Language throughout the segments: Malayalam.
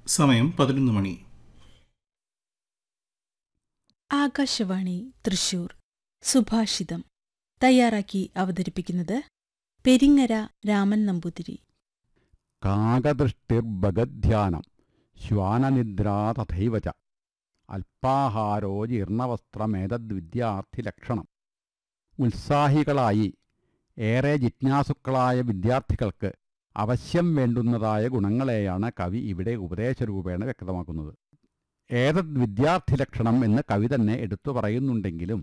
സമയം പതിനൊന്ന് മണി ആകാശവാണി തൃശൂർ സുഭാഷിതം തയ്യാറാക്കി അവതരിപ്പിക്കുന്നത് പെരിങ്ങര രാമൻ നമ്പൂതിരി കാകദൃഷ്ടിർഭഗധ്യാനം ശ്വാനനിദ്രാ തഥൈവ ച അല്പാഹാരോ ജീർണവസ്ത്രമേതദ്വിദ്യാർത്ഥിലക്ഷണം ഉത്സാഹികളായി ഏറെ ജിജ്ഞാസുക്കളായ വിദ്യാർത്ഥികൾക്ക് അവശ്യം വേണ്ടുന്നതായ ഗുണങ്ങളെയാണ് കവി ഇവിടെ ഉപദേശരൂപേണ വ്യക്തമാക്കുന്നത് ഏതദ് വിദ്യാർത്ഥിലക്ഷണം എന്ന് കവി തന്നെ എടുത്തു പറയുന്നുണ്ടെങ്കിലും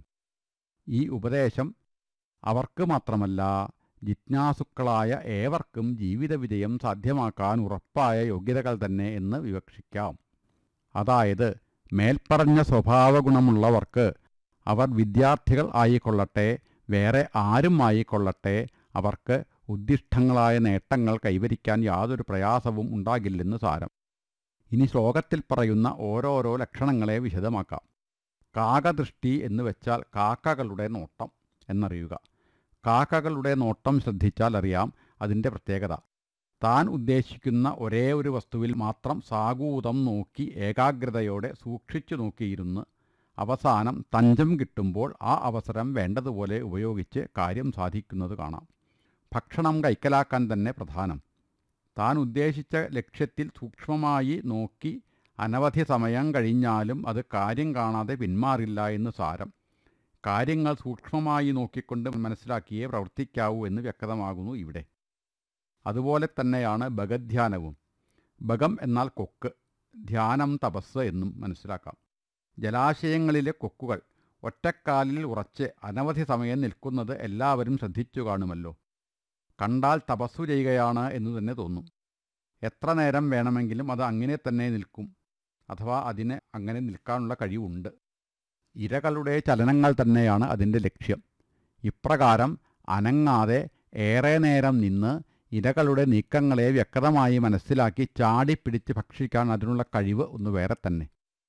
ഈ ഉപദേശം അവർക്ക് മാത്രമല്ല ജിജ്ഞാസുക്കളായ ഏവർക്കും ജീവിത വിജയം സാധ്യമാക്കാൻ ഉറപ്പായ യോഗ്യതകൾ തന്നെ എന്ന് വിവക്ഷിക്കാം അതായത് മേൽപ്പറഞ്ഞ സ്വഭാവഗുണമുള്ളവർക്ക് അവർ വിദ്യാർത്ഥികൾ ആയിക്കൊള്ളട്ടെ വേറെ ആരും ആയിക്കൊള്ളട്ടെ അവർക്ക് ഉദ്ദിഷ്ടങ്ങളായ നേട്ടങ്ങൾ കൈവരിക്കാൻ യാതൊരു പ്രയാസവും ഉണ്ടാകില്ലെന്ന് സാരം ഇനി ശ്ലോകത്തിൽ പറയുന്ന ഓരോരോ ലക്ഷണങ്ങളെ വിശദമാക്കാം കാകദൃഷ്ടി എന്ന് വെച്ചാൽ കാക്കകളുടെ നോട്ടം എന്നറിയുക കാക്കകളുടെ നോട്ടം ശ്രദ്ധിച്ചാൽ അറിയാം അതിൻ്റെ പ്രത്യേകത താൻ ഉദ്ദേശിക്കുന്ന ഒരേ ഒരു വസ്തുവിൽ മാത്രം സാഗൂതം നോക്കി ഏകാഗ്രതയോടെ സൂക്ഷിച്ചു നോക്കിയിരുന്ന് അവസാനം തഞ്ചം കിട്ടുമ്പോൾ ആ അവസരം വേണ്ടതുപോലെ ഉപയോഗിച്ച് കാര്യം സാധിക്കുന്നത് കാണാം ഭക്ഷണം കൈക്കലാക്കാൻ തന്നെ പ്രധാനം താൻ ഉദ്ദേശിച്ച ലക്ഷ്യത്തിൽ സൂക്ഷ്മമായി നോക്കി അനവധി സമയം കഴിഞ്ഞാലും അത് കാര്യം കാണാതെ പിന്മാറില്ല എന്ന് സാരം കാര്യങ്ങൾ സൂക്ഷ്മമായി നോക്കിക്കൊണ്ട് മനസ്സിലാക്കിയേ പ്രവർത്തിക്കാവൂ എന്ന് വ്യക്തമാകുന്നു ഇവിടെ അതുപോലെ തന്നെയാണ് ഭഗധ്യാനവും ഭഗം എന്നാൽ കൊക്ക് ധ്യാനം തപസ് എന്നും മനസ്സിലാക്കാം ജലാശയങ്ങളിലെ കൊക്കുകൾ ഒറ്റക്കാലിൽ ഉറച്ച് അനവധി സമയം നിൽക്കുന്നത് എല്ലാവരും ശ്രദ്ധിച്ചു കാണുമല്ലോ കണ്ടാൽ തപസ്സു ചെയ്യുകയാണ് എന്ന് തന്നെ തോന്നും എത്ര നേരം വേണമെങ്കിലും അത് അങ്ങനെ തന്നെ നിൽക്കും അഥവാ അതിന് അങ്ങനെ നിൽക്കാനുള്ള കഴിവുണ്ട് ഇരകളുടെ ചലനങ്ങൾ തന്നെയാണ് അതിൻ്റെ ലക്ഷ്യം ഇപ്രകാരം അനങ്ങാതെ ഏറെ നേരം നിന്ന് ഇരകളുടെ നീക്കങ്ങളെ വ്യക്തമായി മനസ്സിലാക്കി ചാടിപ്പിടിച്ച് ഭക്ഷിക്കാൻ അതിനുള്ള കഴിവ് ഒന്ന് വേറെ തന്നെ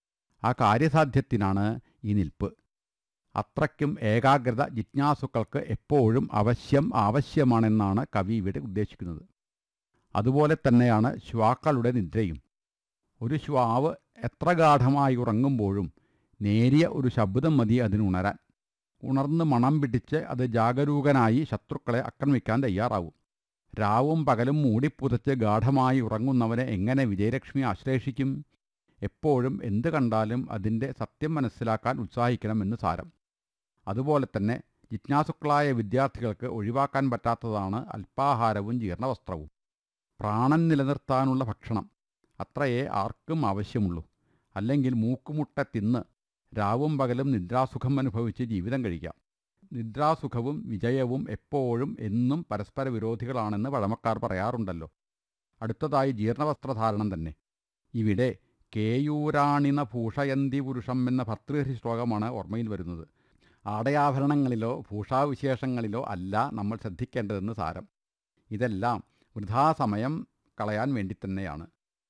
ആ കാര്യസാധ്യത്തിനാണ് ഈ നിൽപ്പ് അത്രയ്ക്കും ഏകാഗ്രത ജിജ്ഞാസുക്കൾക്ക് എപ്പോഴും അവശ്യം ആവശ്യമാണെന്നാണ് കവി ഇവിടെ ഉദ്ദേശിക്കുന്നത് അതുപോലെ തന്നെയാണ് ശ്വാക്കളുടെ നിദ്രയും ഒരു ശ്വാവ് എത്ര ഗാഠമായി ഉറങ്ങുമ്പോഴും നേരിയ ഒരു ശബ്ദം മതി അതിനുണരാൻ ഉണർന്ന് മണം പിടിച്ച് അത് ജാഗരൂകനായി ശത്രുക്കളെ ആക്രമിക്കാൻ തയ്യാറാവും രാവും പകലും മൂടിപ്പുതച്ച് ഗാഠമായി ഉറങ്ങുന്നവനെ എങ്ങനെ വിജയലക്ഷ്മി ആശ്ലേഷിക്കും എപ്പോഴും എന്ത് കണ്ടാലും അതിൻ്റെ സത്യം മനസ്സിലാക്കാൻ ഉത്സാഹിക്കണമെന്ന് സാരം അതുപോലെ തന്നെ ജിജ്ഞാസുക്കളായ വിദ്യാർത്ഥികൾക്ക് ഒഴിവാക്കാൻ പറ്റാത്തതാണ് അല്പാഹാരവും ജീർണവസ്ത്രവും പ്രാണൻ നിലനിർത്താനുള്ള ഭക്ഷണം അത്രയേ ആർക്കും ആവശ്യമുള്ളൂ അല്ലെങ്കിൽ മൂക്കുമുട്ട തിന്ന് രാവും പകലും നിദ്രാസുഖം അനുഭവിച്ച് ജീവിതം കഴിക്കാം നിദ്രാസുഖവും വിജയവും എപ്പോഴും എന്നും പരസ്പര വിരോധികളാണെന്ന് പഴമക്കാർ പറയാറുണ്ടല്ലോ അടുത്തതായി ജീർണവസ്ത്രധാരണം തന്നെ ഇവിടെ കേയൂരാണിന ഭൂഷയന്തി പുരുഷം എന്ന ഭർതൃഹരി ശ്ലോകമാണ് ഓർമ്മയിൽ വരുന്നത് ആടയാഭരണങ്ങളിലോ ഭൂഷാവിശേഷങ്ങളിലോ അല്ല നമ്മൾ ശ്രദ്ധിക്കേണ്ടതെന്ന് സാരം ഇതെല്ലാം വൃഥാസമയം കളയാൻ വേണ്ടി തന്നെയാണ്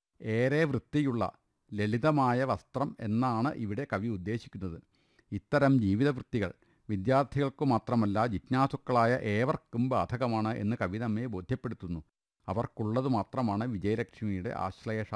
ഏറെ വൃത്തിയുള്ള ലളിതമായ വസ്ത്രം എന്നാണ് ഇവിടെ കവി ഉദ്ദേശിക്കുന്നത് ഇത്തരം ജീവിതവൃത്തികൾ വിദ്യാർത്ഥികൾക്കു മാത്രമല്ല ജിജ്ഞാസുക്കളായ ഏവർക്കും ബാധകമാണ് എന്ന് കവി നമ്മെ ബോധ്യപ്പെടുത്തുന്നു അവർക്കുള്ളത് മാത്രമാണ് വിജയലക്ഷ്മിയുടെ ആശ്ലേഷ